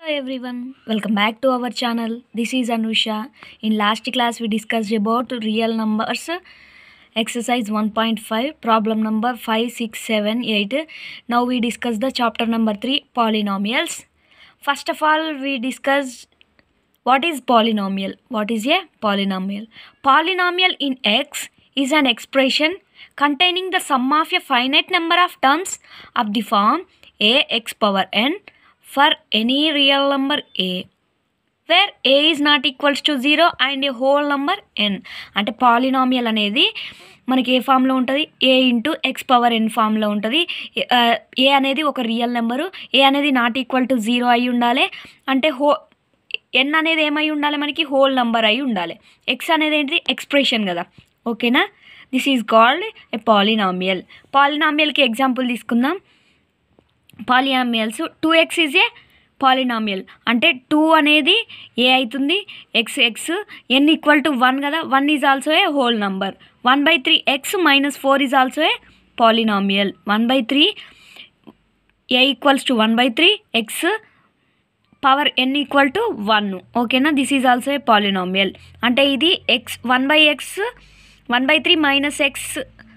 everyone, welcome back to our channel. This is Anusha. In last class, we discussed about real numbers, exercise 1.5, problem number 5, 6, 7, 8. Now we discuss the chapter number 3, polynomials. First of all, we discussed what is polynomial. What is a polynomial? Polynomial in x is an expression containing the sum of a finite number of terms of the form a x power n for any real number a where a is not equals to zero and a whole number n అంటే polynomial అనేది మనకి a ఫామ్లో ఉంటుంది a into x power n ఫామ్లో ఉంటుంది ఏ అనేది ఒక real number ఏ అనేది నాట్ ఈక్వల్ టు జీరో అయి ఉండాలి అంటే హో ఎన్ అనేది ఏమై ఉండాలి మనకి హోల్ నంబర్ అయి ఉండాలి ఎక్స్ అనేది ఏంటి ఎక్స్ప్రెషన్ కదా ఓకేనా this is called a polynomial పాలినామియల్కి ఎగ్జాంపుల్ తీసుకుందాం polynomials two x is a polynomial అంటే టూ అనేది ఏ అవుతుంది x x n equal to one కదా one is also a whole number one by three x minus four is also a polynomial one by three a equals to one by three x power n equal to one ఓకేనా this is also a polynomial అంటే ఇది X one by x one by three minus x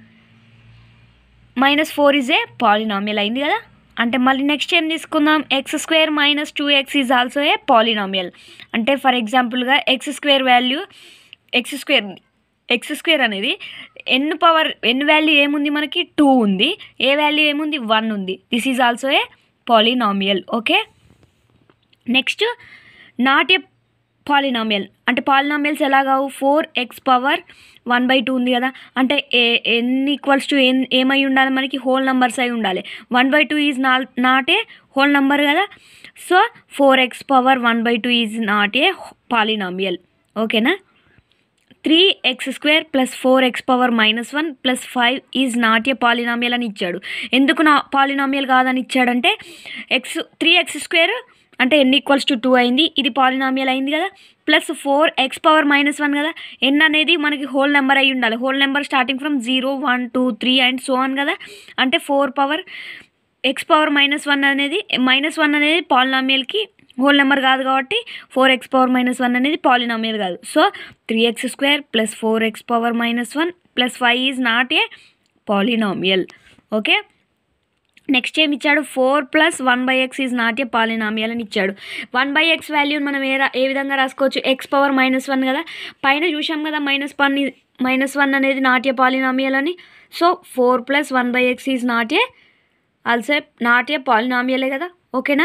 minus four is a polynomial అయింది కదా అంటే మళ్ళీ next ఏం తీసుకుందాం x square minus two x is also a polynomial అంటే ఫర్ ఎగ్జాంపుల్గా x square value x square x square అనేది n power n value ఏముంది మనకి టూ ఉంది ఏ వాల్యూ ఏముంది వన్ ఉంది this is also a polynomial okay next not a polynomial అంటే polynomials ఎలా కావు four x power one by two ఉంది కదా అంటే ఏ ఎన్ ఈక్వల్స్ టు ఎన్ ఏమై ఉండాలి మనకి హోల్ నెంబర్స్ అయి ఉండాలి వన్ బై టూ ఈజ్ నా నాట్ ఏ హోల్ నెంబర్ కదా so four x power one by two is not a polynomial ఓకేనా three x square plus four x power minus one plus five is not a polynomial అని ఇచ్చాడు ఎందుకు నా polynomial కాదని ఇచ్చాడంటే X three x square అంటే ఎన్ equals to two అయింది ఇది పాలినామియల్ అయింది కదా plus four x power minus one కదా ఎన్ అనేది మనకి హోల్ నెంబర్ అయి ఉండాలి whole number starting from zero one two three and so on కదా అంటే four power x power minus one అనేది మైనస్ వన్ అనేది పాలినామియల్కి హోల్ నెంబర్ కాదు కాబట్టి four x power minus one అనేది పాలినామియల్ కాదు so three x square plus four x power minus one plus five is not a polynomial okay next ఏమి ఇచ్చాడు four plus one by x is not a polynomial అని ఇచ్చాడు one by X వాల్యూని మనం ఏ రా- ఏ విధంగా రాసుకోవచ్చు ఎక్స్ పవర్ మైనస్ వన్ కదా పైన చూసాం కదా మైనస్ వన్ మైనస్ వన్ అనేది నాట్ ఏ పాలినామియల్ అని so four plus one by x is not a also not a పాలినామియలే కదా ఓకేనా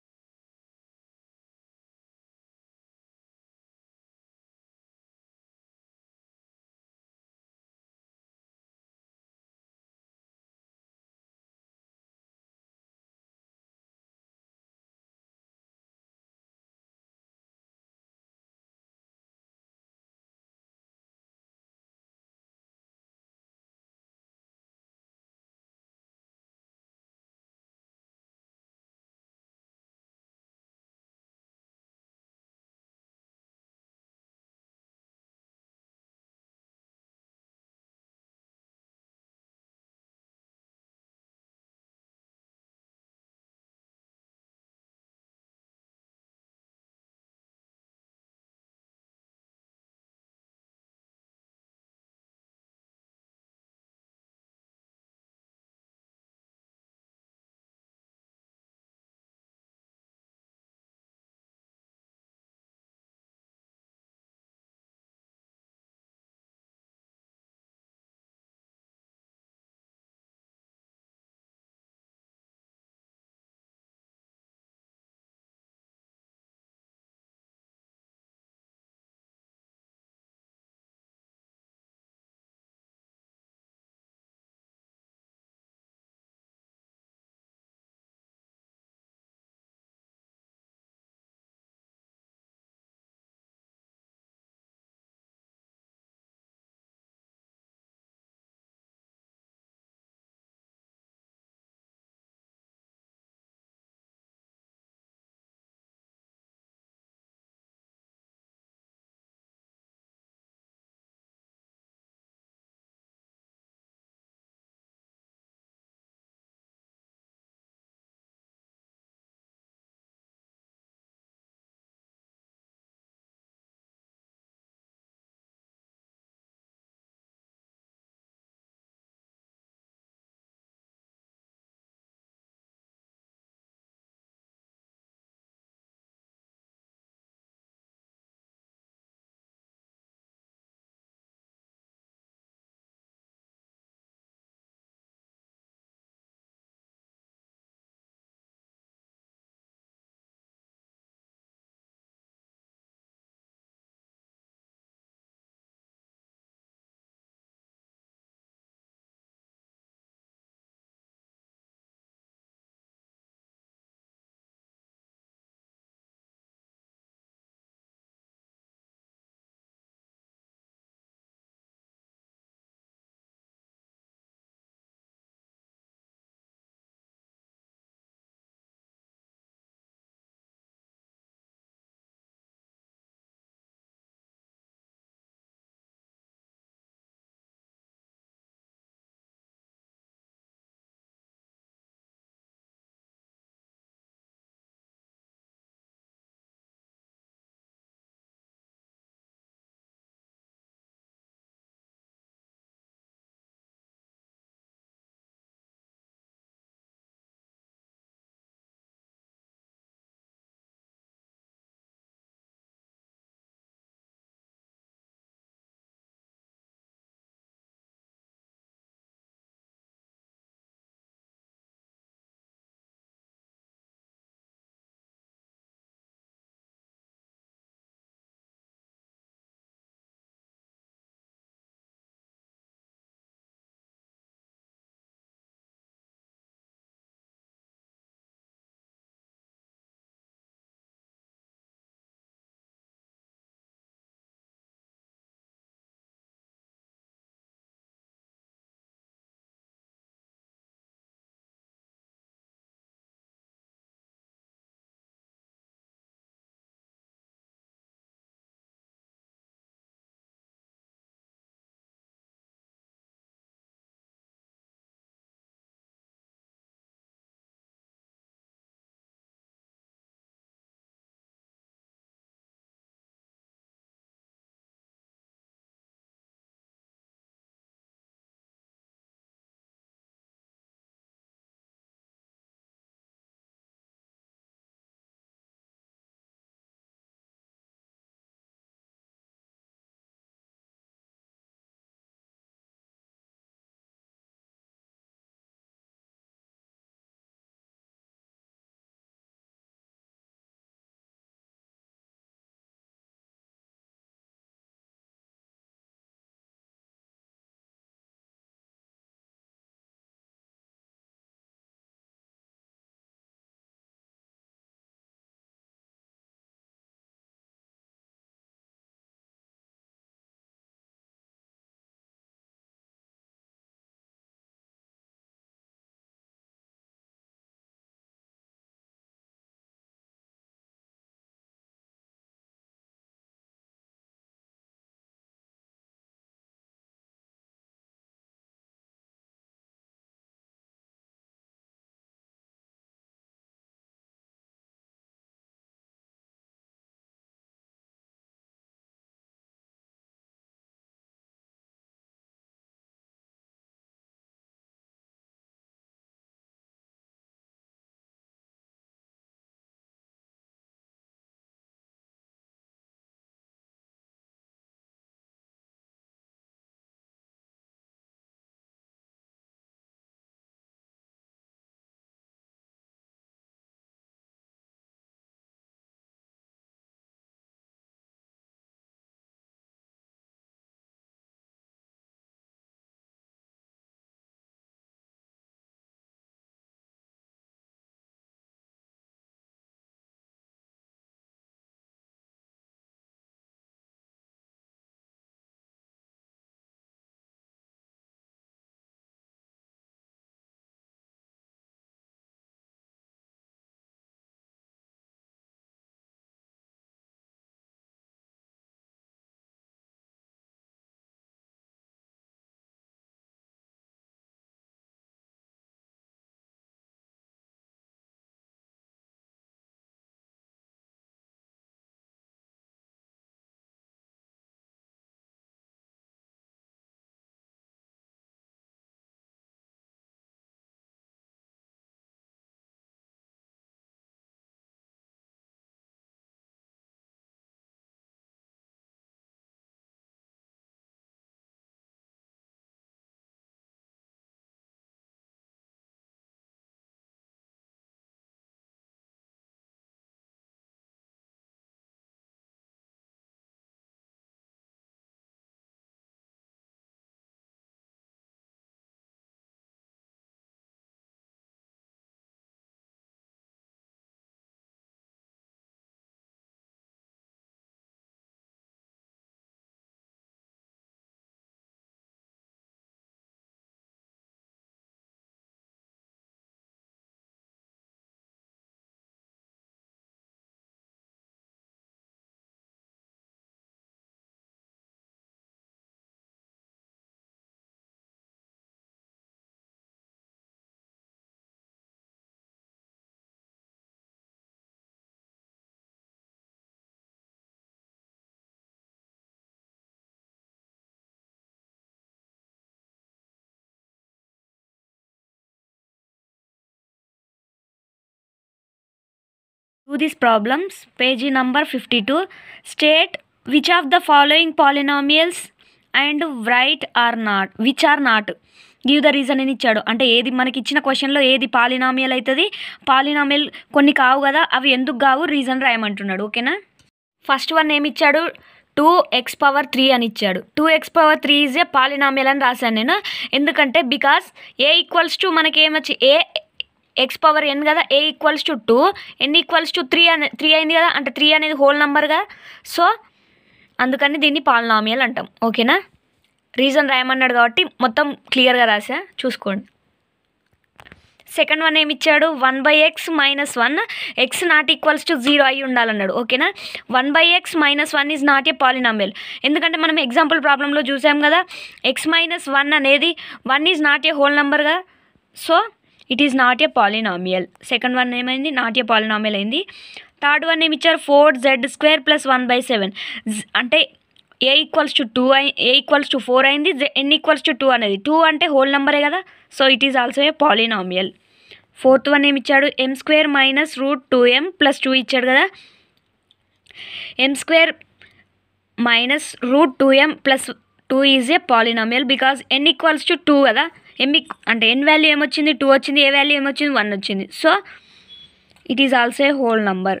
these problems page number fifty two state which of the following polynomials and write or not which are not give the reason అని ఇచ్చాడు అంటే ఏది మనకి ఇచ్చిన క్వశ్చన్లో ఏది పాలినామియల్ అవుతుంది పాలినామియల్ కొన్ని కావు కదా అవి ఎందుకు కావు రీజన్ రాయమంటున్నాడు ఓకేనా ఫస్ట్ వన్ ఏమి ఇచ్చాడు టూ ఎక్స్ పవర్ త్రీ అని ఇచ్చాడు two x power three is a polynomial అని రాశాను నేను ఎందుకంటే బికాస్ ఏ ఈక్వల్స్ టు మనకి ఏమొచ్చి ఏ ఎక్స్ పవర్ ఎన్ కదా a equals to two n equals to three అనే త్రీ అయింది కదా అంటే త్రీ అనేది హోల్ నెంబర్గా సో అందుకని దీన్ని పాలినామియల్ అంటాం ఓకేనా రీజన్ రాయమన్నాడు కాబట్టి మొత్తం క్లియర్గా రాసా చూసుకోండి సెకండ్ వన్ ఏమి ఇచ్చాడు one by x minus one x not equals to zero అయి ఉండాలన్నాడు ఓకేనా one by x minus one is not a polynomial ఎందుకంటే మనం ఎగ్జాంపుల్ ప్రాబ్లంలో చూసాం కదా ఎక్స్ మైనస్ వన్ అనేది one is not a whole నెంబర్గా so it is not a polynomial second one ఏమైంది నాట్ ఏ పాలినామియల్ అయింది థర్డ్ వన్ ఏమి ఇచ్చారు four z square plus one by seven అంటే ఏ ఈక్వల్స్ టు టూ అయి ఏ equals to four అయింది n equals to two అనేది two అంటే whole నెంబరే కదా so it is also a polynomial fourth one ఏమి ఇచ్చాడు m square minus root two m plus two ఇచ్చాడు కదా m square minus root two m plus two is a polynomial because n equals to two కదా ఎం అంటే n value ఏమొచ్చింది two వచ్చింది a value ఏమొచ్చింది వన్ వచ్చింది so it is also a whole number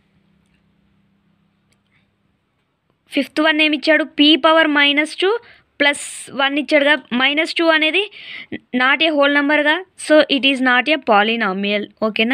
fifth one ఏమి ఇచ్చాడు p power minus two plus one ఇచ్చాడుగా మైనస్ టూ అనేది నాట్ ఏ హోల్ నెంబర్గా so it is not a polynomial ఓకేనా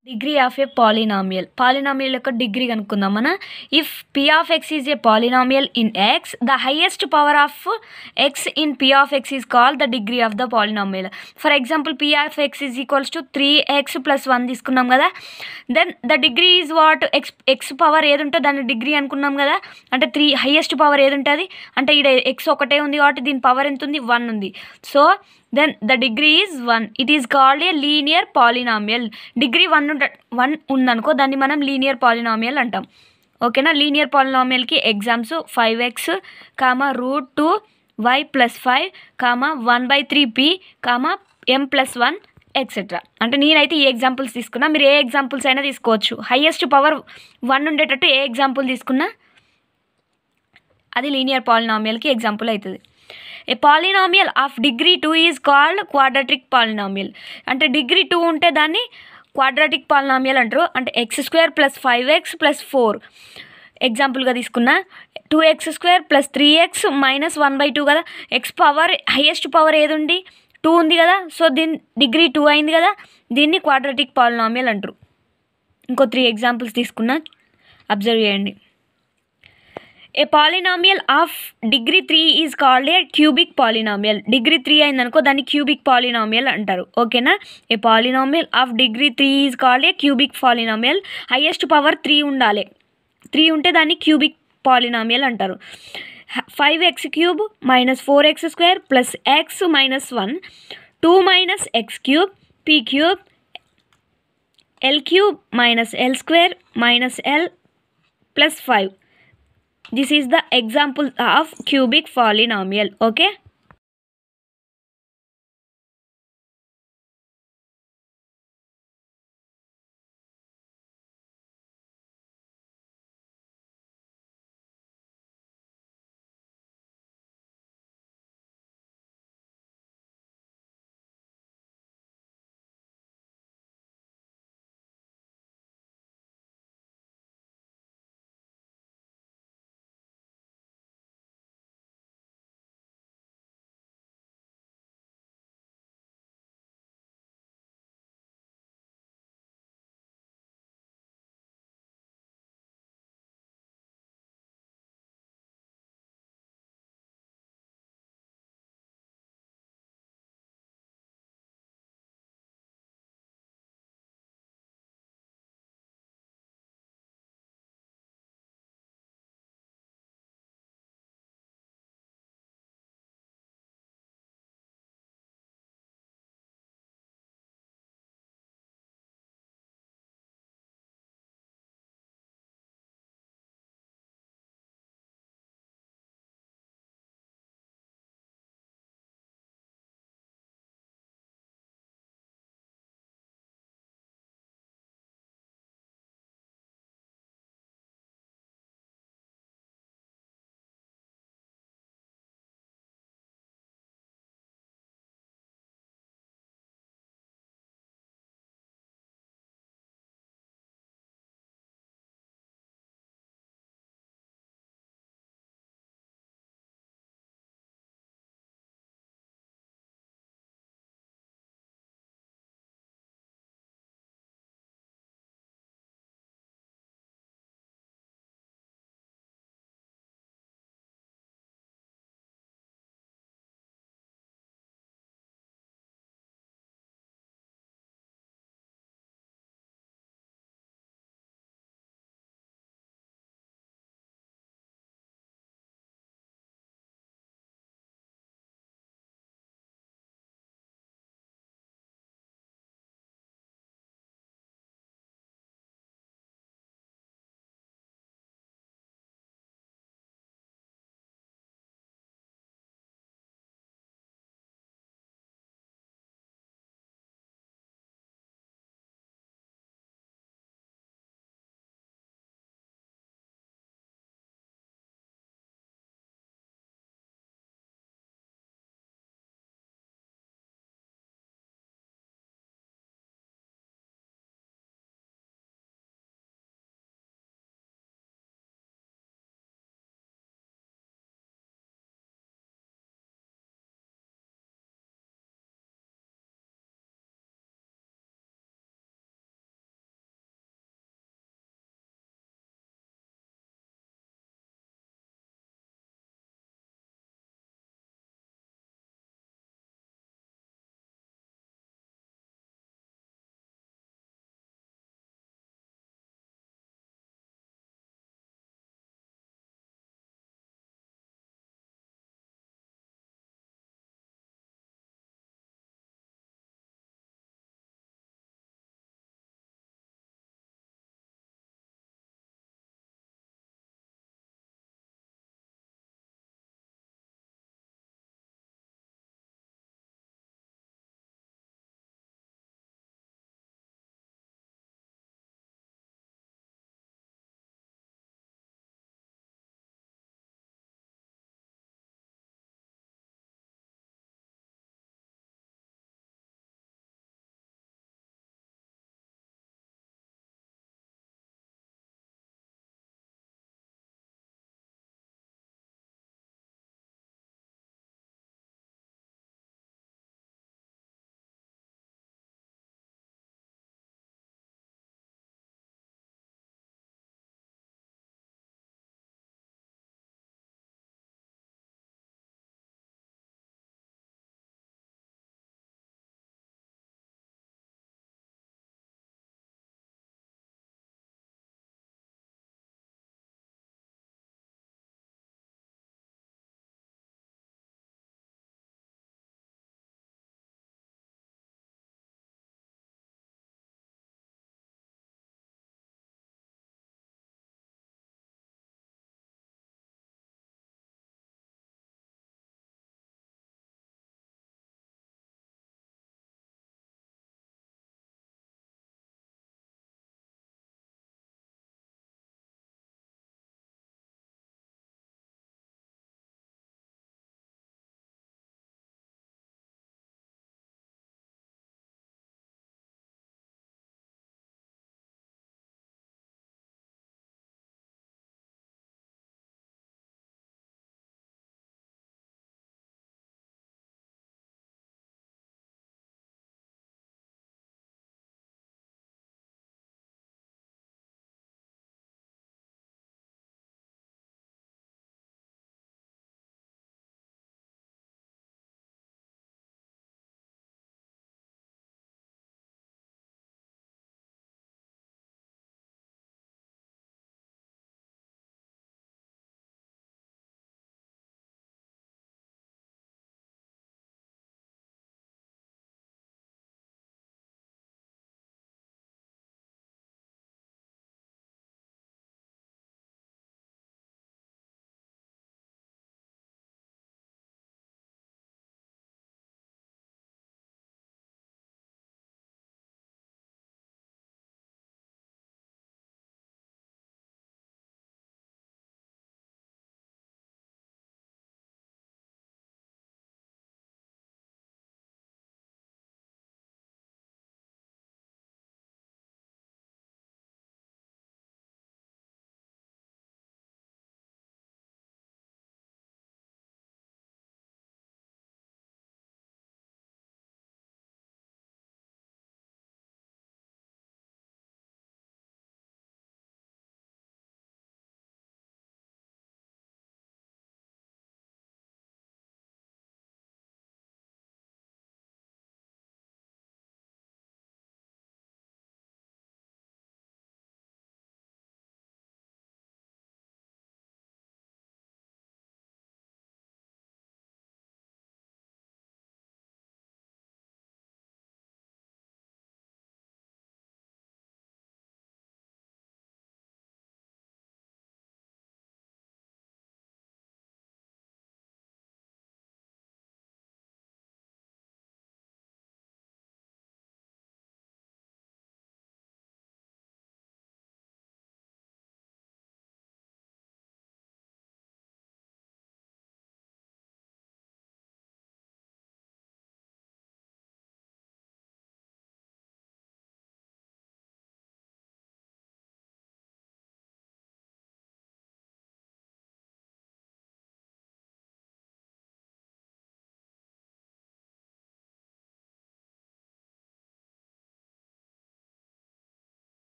degree of a polynomial polynomial యొక్క degree కనుక్కుందాం మన if p of x is a polynomial in x the highest power of x in p of x is call the degree of the polynomial for example p of x is equals to three x plus one తీసుకున్నాం కదా then the degree is what x x power ఏది ఉంటుందో దాని degree అనుకున్నాం కదా అంటే three highest power ఏది ఉంటుంది అంటే ఇక్కడ ఎక్స్ ఒకటే ఉంది కాబట్టి దీని పవర్ ఎంత ఉంది వన్ ఉంది so then the degree is one it is called a linear polynomial degree one ఉంట వన్ ఉందనుకో దాన్ని మనం లీనియర్ పాలినామియల్ అంటాం ఓకేనా లీనియర్ పాలినామియల్కి examples five x comma root two y plus five comma one by three p comma m plus one etcetera అంటే నేనైతే ఈ ఎగ్జాంపుల్స్ తీసుకున్నా మీరు ఏ ఎగ్జాంపుల్స్ అయినా తీసుకోవచ్చు హైయెస్ట్ పవర్ వన్ ఉండేటట్టు ఏ ఎగ్జాంపుల్ తీసుకున్నా అది లీనియర్ పాలినామియల్కి ఎగ్జాంపుల్ అవుతుంది a polynomial of degree two is called quadratic polynomial అంటే డిగ్రీ టూ ఉంటే దాన్ని క్వాడ్రాటిక్ పాలినామియల్ అంటారు అంటే x square plus five x plus four ఎగ్జాంపుల్గా తీసుకున్నా two x square plus three x minus one by two కదా x power highest power ఏది ఉంది టూ ఉంది కదా సో దీని డిగ్రీ టూ అయింది కదా దీన్ని క్వాడ్రాటిక్ పాలినామియల్ అంటారు ఇంకో త్రీ ఎగ్జాంపుల్స్ తీసుకున్నా అబ్జర్వ్ చేయండి a polynomial of degree three is called a cubic polynomial degree three అయిందనుకో దాన్ని క్యూబిక్ పాలినామియల్ అంటారు ఓకేనా a polynomial of degree three is called a cubic polynomial highest power three ఉండాలి three ఉంటే దాన్ని cubic polynomial అంటారు five x cube minus four x square plus x minus one two minus x cube p cube l cube minus l square minus l plus five this is the example of cubic polynomial okay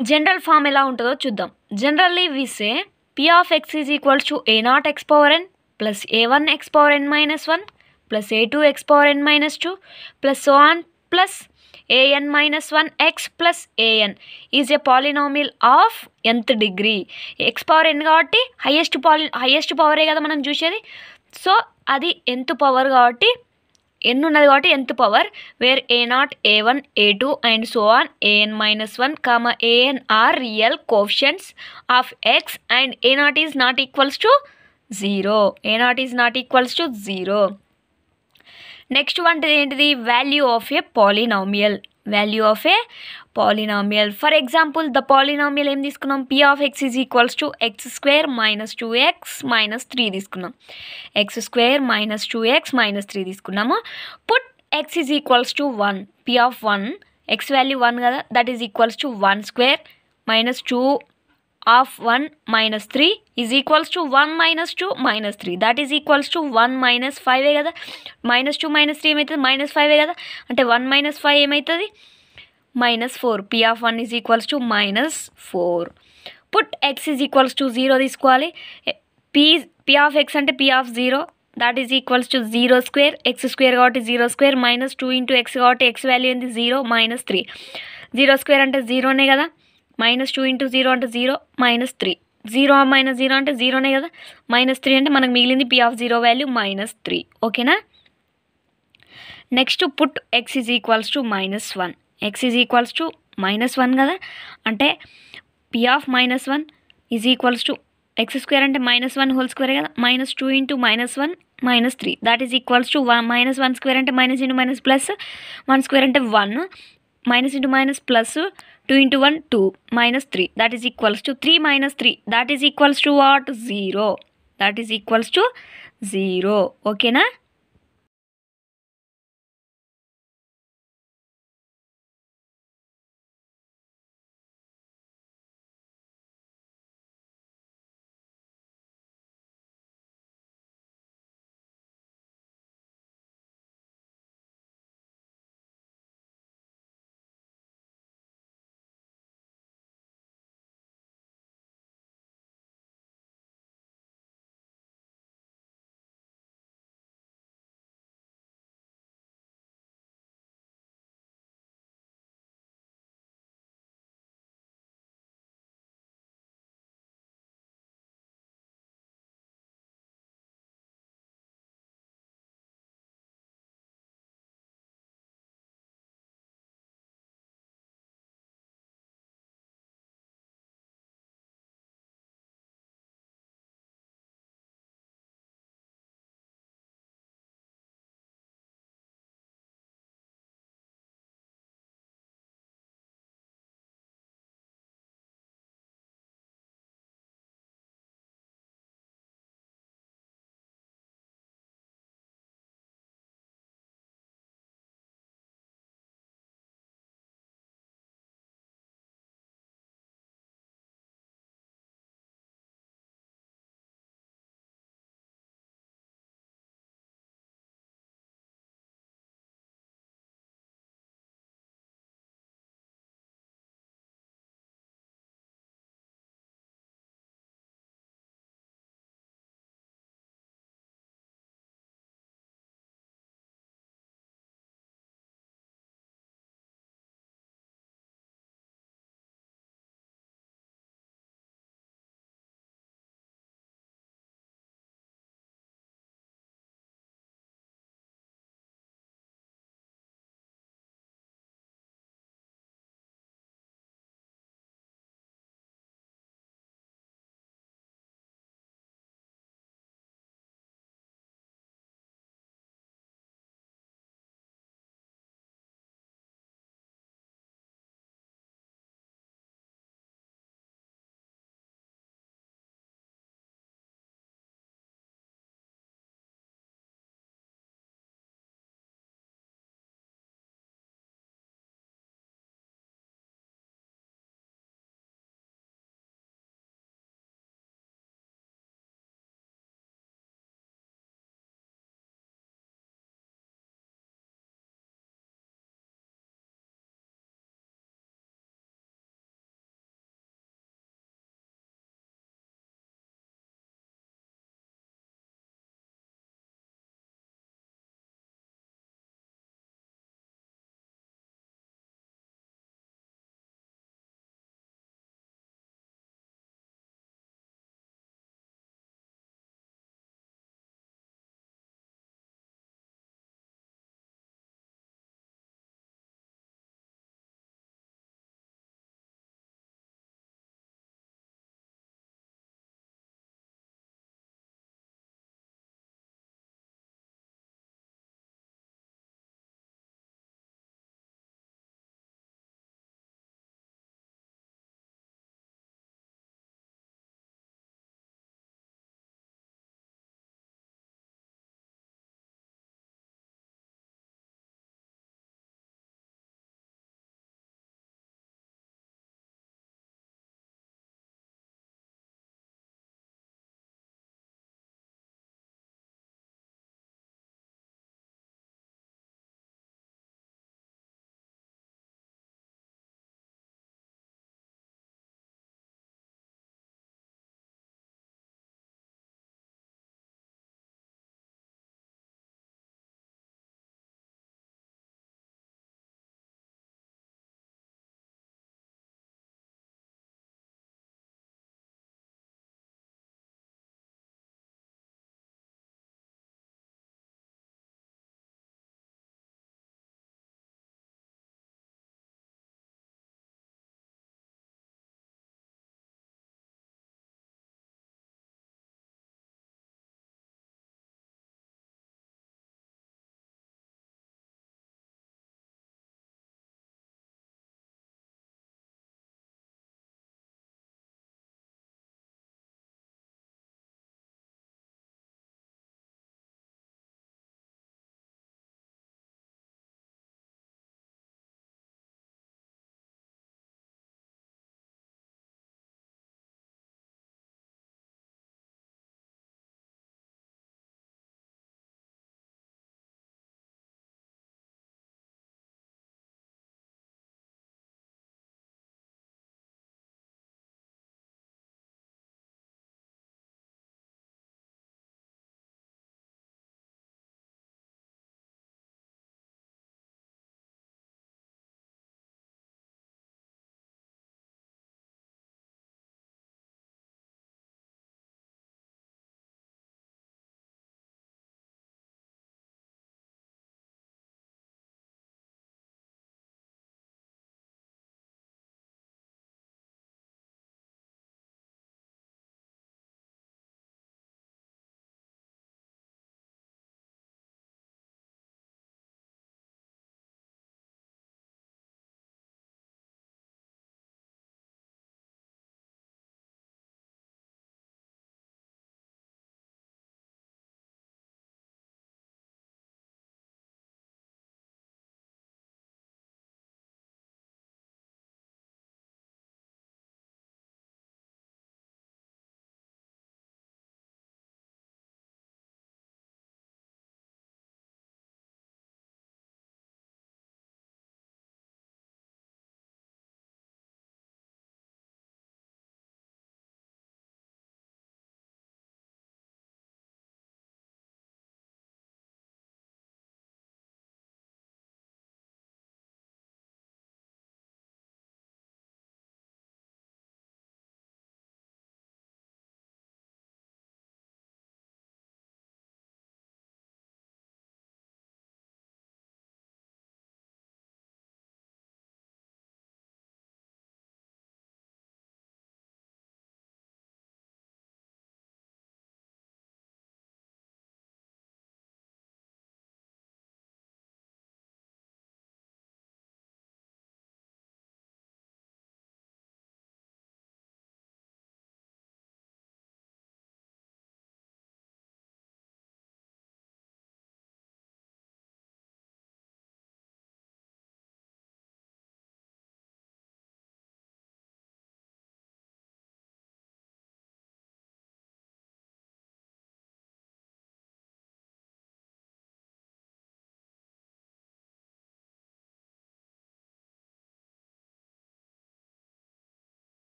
general form ఎలా ఉంటుందో చూద్దాం generally we say p of x is equals to a naught x power n plus a one x power n minus one plus a two x power n minus two plus so on plus a n minus one x plus a n is a polynomial of ఎంత degree x power n కాబట్టి highest పాలి highest పవరే కదా మనం చూసేది so అది ఎంత power కాబట్టి ఎన్ ఉన్నది కాబట్టి ఎంత power where a naught a one a two and so on a n minus one comma a n are real coefficients of x and a naught is not equals to zero a naught is not equals to zero next వంటిది ఏంటిది value of a polynomial value of a polynomial for example the polynomial ఏం తీసుకున్నాం p of x is equals to x square minus two x minus three తీసుకున్నాం x square minus two x minus three తీసుకున్నాము put x is equals to one p of one x value one కదా that is equals to one square minus two of one minus three is equals to one minus two minus three that is equals to one minus ఫైవే కదా minus two minus three ఏమవుతుంది minus ఫైవే కదా అంటే one minus five ఏమవుతుంది minus four p of one is equals to minus four put x is equals to zero తీసుకోవాలి p p of x అంటే p of zero that is equals to zero square x square కాబట్టి zero square minus two into x కాబట్టి x value ఏంది zero minus three zero square అంటే జీరోనే కదా minus two into zero అంటే zero minus three zero minus zero అంటే జీరోనే కదా మైనస్ త్రీ అంటే మనకు మిగిలింది p of zero value minus three ఓకేనా next put x is equals to minus one x is equals to minus one కదా అంటే p of minus one is equals to x square అంటే minus one whole square కదా minus two into minus one minus three that is equals to one minus one square అంటే minus into minus plus one square అంటే one minus into minus plus two into one two minus three that is equals to three minus three that is equals to what zero that is equals to zero ఓకేనా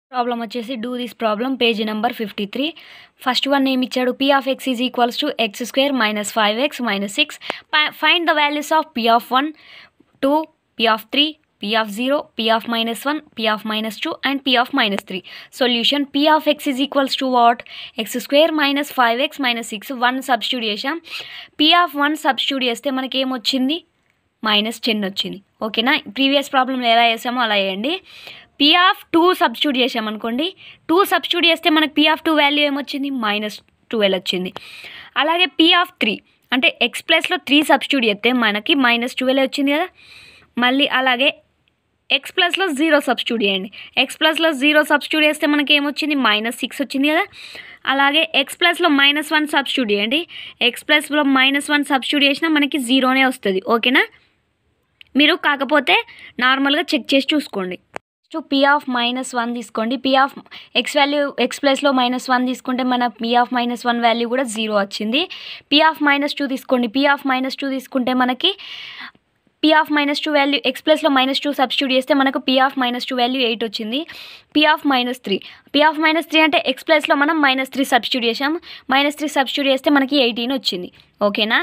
problem వచ్చేసి do this problem page number fifty three first one ఏమి ఇచ్చాడు p of x is equals to x square minus five x minus six find the values of p of one two p of three p of zero p of minus one p of minus two and p of minus three solution P of x is equals to what x square minus five x minus six one substitute చేసాం p of one substitute చేస్తే మనకి ఏమొచ్చింది minus ten వచ్చింది ఓకేనా previous ప్రాబ్లంలో ఎలా చేసామో అలా వేయండి పీ ఆఫ్ టూ సబ్స్టిట్యూట్ చేసామనుకోండి టూ సబ్స్టిట్యూట్ చేస్తే మనకి పీ ఆఫ్ టూ వాల్యూ ఏమొచ్చింది మైనస్ ట్వెల్వ్ వచ్చింది అలాగే పీ ఆఫ్ త్రీ అంటే ఎక్స్ ప్లస్లో త్రీ సబ్స్టిట్యూట్ చేస్తే మనకి మైనస్ ట్వెల్వ్ వచ్చింది కదా మళ్ళీ అలాగే ఎక్స్ ప్లస్లో జీరో సబ్స్టిట్యూట్ చేయండి ఎక్స్ ప్లస్లో జీరో సబ్స్టిట్యూట్ చేస్తే మనకి ఏమొచ్చింది మైనస్ సిక్స్ వచ్చింది కదా అలాగే ఎక్స్ ప్లస్లో మైనస్ వన్ సబ్స్టిట్యూట్ చేయండి ఎక్స్ ప్లస్లో మైనస్ వన్ సబ్స్టిట్యూట్ చేసినా మనకి జీరోనే వస్తుంది ఓకేనా మీరు కాకపోతే నార్మల్గా చెక్ చేసి చూసుకోండి next p of minus one తీసుకోండి p of x value x ప్లస్లో మైనస్ వన్ తీసుకుంటే మన p of minus one value కూడా జీరో వచ్చింది పీ ఆఫ్ మైనస్ టూ తీసుకోండి పీ ఆఫ్ మైనస్ టూ తీసుకుంటే మనకి p of minus two value x ప్లస్లో మైనస్ టూ సబ్స్టిట్యూట్ చేస్తే మనకు p of minus two value eight వచ్చింది p of minus three p of minus three అంటే x ప్లస్లో మనం మైనస్ త్రీ సబ్స్టిట్యూట్ చేసాం మైనస్ త్రీ సబ్స్టిట్యూట్ చేస్తే మనకి ఎయిటీన్ వచ్చింది ఓకేనా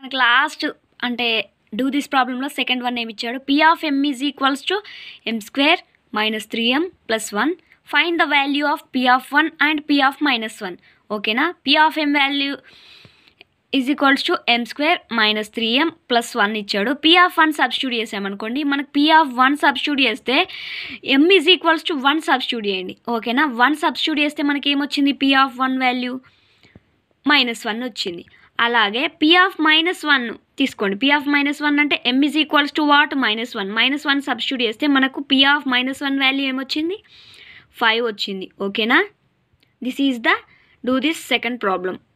మనకి లాస్ట్ అంటే డూ దిస్ ప్రాబ్లంలో సెకండ్ వన్ ఏమి ఇచ్చాడు p of m is equals to m square minus three m plus one find the value of p of one and p of minus one ఓకేనా p of m value is equals to m square minus three m plus one ఇచ్చాడు p of one substitute చేసామనుకోండి మనకు p of one substitute చేస్తే m is equals to one substitute చేయండి ఓకేనా one substitute చేస్తే మనకి ఏమొచ్చింది p of one value minus one వచ్చింది అలాగే పీ ఆఫ్ మైనస్ వన్ తీసుకోండి పీ ఆఫ్ మైనస్ వన్ అంటే m is equals to what minus one minus one substitute చేస్తే మనకు p of minus one value ఏమొచ్చింది ఫైవ్ వచ్చింది ఓకేనా this is the do this second problem